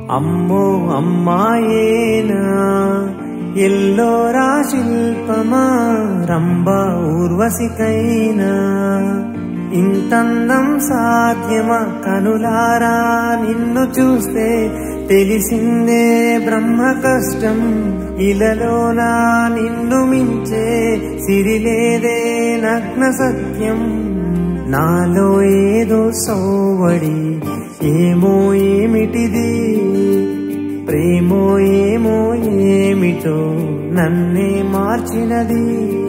అమ్మో అమ్మాయేనా ఎల్లోరా శిల్పమా రంభ ఊర్వశికైనా ఇంతందం సాధ్యమా కనులారా నిన్ను చూస్తే తెలిసిందే బ్రహ్మ కష్టం ఇలలోనా నిన్ను మించే సిరిలేదే నగ్న సత్యం నాలో ఏదో సోవడి ఏమో ఏమిటిది ప్రేమో ఏమో ఏమిటో నన్నే మార్చినది